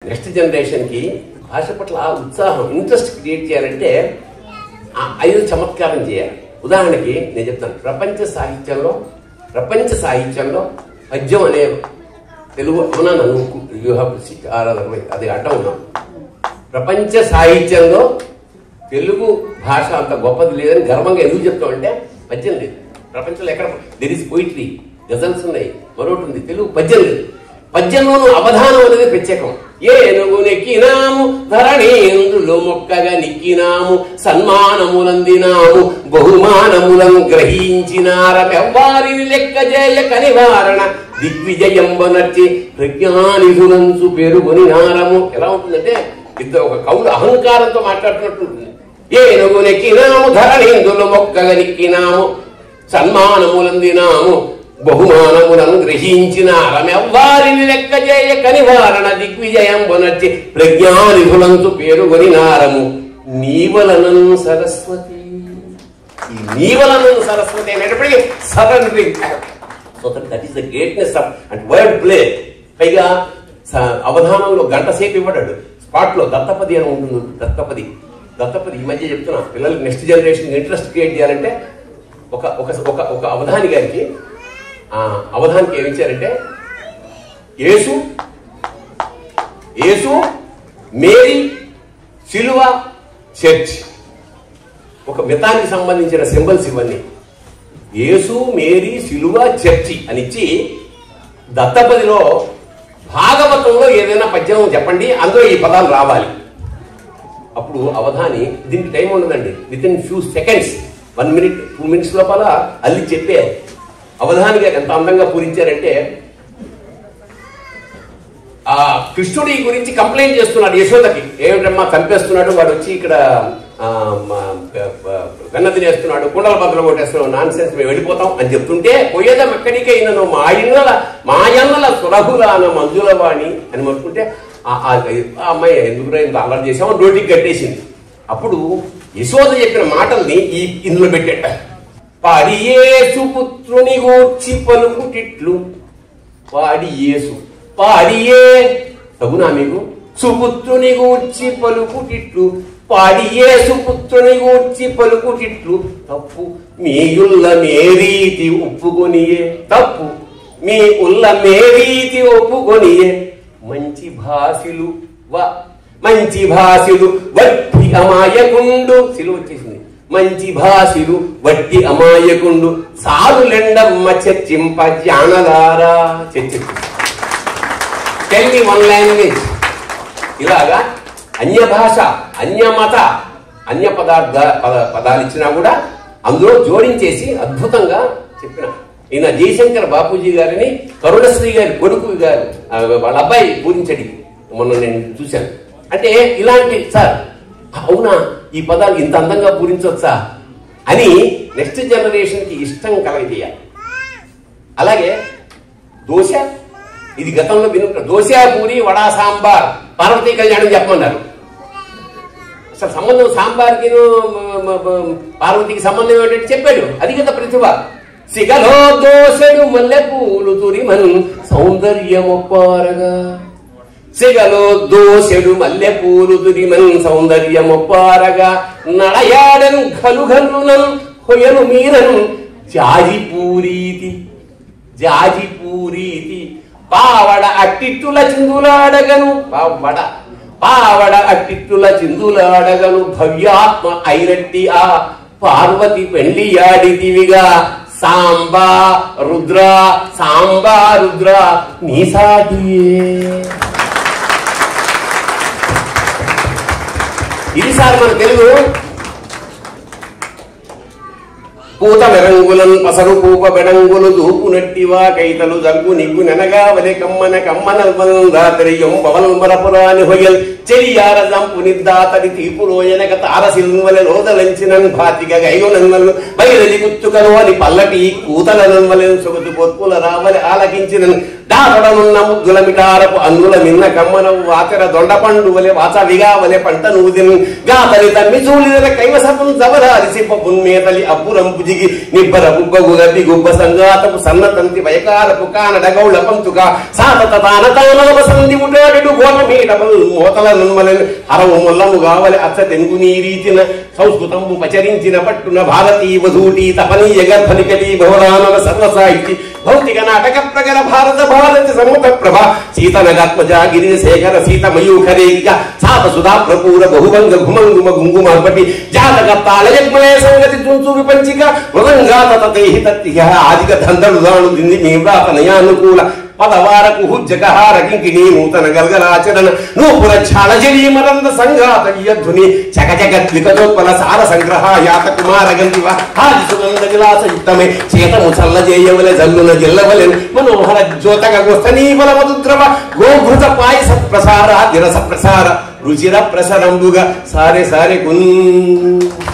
next generation కి భాష పట్ల ఆ ఉత్సాహం ఇంట్రెస్ట్ క్రియేట్ చేయాలంటే ఆ ఐదు చమత్కారం చేయాలి ఉదాహరణకి నేను చెప్తాను ప్రపంచ సాహిత్యంలో ప్రపంచ సాహిత్యంలో పద్యం అనే తెలుగు అవునా నన్ను యూ హ్యావ్ అది అడ్డం ఉన్నాం ప్రపంచ సాహిత్యంలో తెలుగు భాష అంత గొప్పది లేదని గర్వంగా ఎందుకు చెప్తామంటే పద్యం లేదు ప్రపంచంలో ఎక్కడ దెర్ ఇస్ పోయిటరీ గజల్స్ ఉన్నాయి మరొకటి ఉంది తెలుగు పద్యం లేదు పద్యంలోనూ అవధానం అనేది ప్రత్యేకం ఏనుగు నెక్కినాము ధరణీంద్రులు మొక్కగా నిక్కినాము సన్మానములందినాము బహుమానములం గ్రహించినారమెవ్వారిని లెక్క చేయ కనివారణ దిగ్విజయంబనర్చి ప్రజ్ఞానిధులంచు పేరుకొని నారము ఎలా ఉంటుందంటే ఇద్దరు ఒక కవులు అహంకారంతో మాట్లాడుతున్నట్టు ఉంటుంది ఏనుగు నెక్కినాము ధరణీంద్రులు మొక్కగా నిక్కినాము సన్మానములందినాము బహుమానములను గ్రహించిన రమెవ్వారిని లెక్క చేయ కనివారణ దిగ్విజయం బొనర్చి ప్రజ్ఞానిధులంతు పేరుగొని నారము నీవలనం సరస్వతి ఈ నీవలనం సరస్వతి అనేటప్పటికీ surrendering so that is the greatness of and word play పైగా స- అవధానంలో గంట సేపు ఇవ్వడాడు స్పాట్ లో దత్తపది అని ఉంటుంది దత్తపది దత్తపది ఈ మధ్య చెప్తున్నా పిల్లలకి నెక్స్ట్ జనరేషన్ ఇంట్రెస్ట్ క్రియేట్ చేయాలంటే ఒక ఒక ఒక ఒక అవధాని గారికి ఆ అవధానికి ఏమి ఇచ్చారంటే యేసు యేసు మేరీ సిలువ చర్చ్ ఒక మితానికి సంబంధించిన సింబల్స్ ఇవన్నీ యేసు మేరీ సిలువ చర్చి అని ఇచ్చి దత్తపదిలో భాగవతంలో ఏదైనా పద్యం చెప్పండి అందులో ఈ పదాలు రావాలి అప్పుడు అవధాని దీనికి టైం ఉండదండి within few seconds one minute two minutes లోపల అల్లి చెప్పే అవధాని గారు ఎంత అందంగా పూరించారంటే ఆ కృష్ణుడి గురించి కంప్లైంట్ చేస్తున్నాడు యశోదకి ఏమిటమ్మా చంపేస్తున్నాడు వాడు వచ్చి ఇక్కడ ఆ, మా, ప- ప- వెన్న తినేస్తున్నాడు కుండల బద్దలు కొట్టేస్తున్నాడు నాన్ సెన్స్ మేము వెళ్ళిపోతాం అని చెప్తుంటే పోయేదా ఎక్కడికైనా నువ్వు మా ఇన్నల మాయన్నల సురహులాన మంజుల వాణి అని మొత్తుకుంటే ఆ ఆ- ఆ అమ్మాయి ఎందుకు ఇంత అల్లరి చేసామో నోటికి కట్టేసింది అప్పుడు యశోద చెప్పిన మాటల్ని ఈ ఇందులో పెట్టాడు పాడి యేసు పుత్రుని గూర్చి పలుకుటిట్లు పాడి యేసు పాడియే తగునా మీకు సుపుత్రుని గూర్చి పలుకుటిట్లు పాడియే సుపుత్రుని గూర్చి పలుకుటిట్లు తప్పు మీ ఉల్ల మేరీతి ఒప్పుకొనియే తప్పు మీ ఉల్ల మేరీతి ఒప్పుకొనియే మంచి భాషలు వ మంచి భాషలు వట్టి అమాయకుండు సిలువ వచ్చేసింది మంచి భాషలు వట్టి అమాయకుండు సారులెండమ్మ చర్చింప జానలారా చర్చించు టెల్ మీ వన్ లాంగ్వేజ్ ఇలాగా అన్య భాష అన్య మత అన్య పదార్థ పద పదాలు ఇచ్చినా కూడా అందులో జోడించేసి అద్భుతంగా చెప్పిన ఈయన జయశంకర్ బాపూజీ గారిని కరుణశ్రీ గారి కొడుకు గారు ఆ, వాళ్ళ అబ్బాయి పూరించడి మొన్న నేను చూశాను అంటే ఇలాంటి సార్ అవునా ఈ పదాలు ఇంత అందంగా పూరించవచ్చా అని నెక్స్ట్ జనరేషన్ కి ఇష్టం కలగజేయాలి అలాగే దోశ ఇది గతంలో వినుంటారు దోశ పూరి వడా సాంబార్ పార్వతీ కళ్యాణం చెప్పమన్నారు అసలు సంబంధం సాంబార్కి పార్వతికి సంబంధం ఏంటంటే చెప్పాడు అది కదా ప్రతిభ సిగలో దోశడు మల్లె పూలు తురిమన్ సౌందర్యమొప్పారగా సిగలో దోశడు మల్లె పూలు తురిమన్ సౌందర్యమొప్పారగా నడయాడను గలుగలునన్ హొయను మీరన్ జాజిపూరీతి జాజిపూరీతి పావడ అట్టిట్టుల చిందులాడగను పావడ పావడ అట్టిట్టుల చిందులాడగను భవ్యాత్మ అయినట్టి ఆ పార్వతి పెళ్లియాడిదివిగా సాంబా రుద్ర సాంబా రుద్ర నీ సాటియే ఇది సార్ మన తెలుగు పూత మెరంగులన్ పసరు పూప బెడంగులు దూపునట్టివా కైతలు జల్గు నిగ్గు నెనగా వలె కమ్మన కమ్మనల్ దాతరియం పవల్మరపురాని హొయల్ చెలియార జంపు నిద్దాతడి తీపురోయనక తారసిల్వలె లోదలంచినన్ భాతిక గైగునన్మలు బయలుది గుత్తుకను అని పల్లటి కూతల నన్మలెన్ సొగతు పొత్పుల రావలి ఆలకించినన్ దాదడనున్న ముద్దుల మిటారపు అందుల మిన్న కమ్మనవు వాతెర దొండ పండు వలె వాచవిగా వలె పంట నూదిన్ గాతలి తమ్మి చూలిదల కైవసపం జవరారిసి పున్మేతలి అబ్బురంపు జిగి నిబ్బర బుబ్బగు గబ్బి గుబ్బ సంగాతపు సన్నతంతి వయకాలపు కానడ గౌళ పంతుక సాతత తాన తానవ సంధి ముటాడు గోమ మీటముల్ మోతల నన్మలని హరము మొల్లము గావలి అచ్చ తెంగు నీ రీతిన సంస్కృతంబు పచరించిన పట్టున భారతీ వధూటి తపనీయ గర్భనికలి భవరానవ సర్వసాహితి భౌతిక నాటక ప్రగర భారత భారత సముఖ ప్రభ సీతనగాత్మజ గిరి శేఖర సీత మయూఖరేగిక సాత సుధా ప్రపూర బహుభంగ ఘుమంగుమ గుంగుమార్పటి జాతక తాళయజ్మలయ సంగతి చుంచు విపంచిక మృదంగాత తతేహి తత్తిహ ఆదిక దందడు దాను దింది మీ వ్రాత నయానుకూల పదవారకు హుజ్జకహార కింకిణీ నూతన గల్గలాచరణ నూపుర ఛాళ జలీ మరంద సంఘాత యధ్వని చక చక త్వికజోత్పల సార సంగ్రహ యాత కుమార గంధివ హాది సుగంధ విలాస యుక్తమే చేతము చల్ల చేయవలె జల్లున జిల్లవలె మనోహర జ్యోతక గోస్తనీఫల మధుద్రవ గోఘృత పాయస ప్రసార దిరస ప్రసార రుచిర ప్రసరంబుగా సారే సారే గున్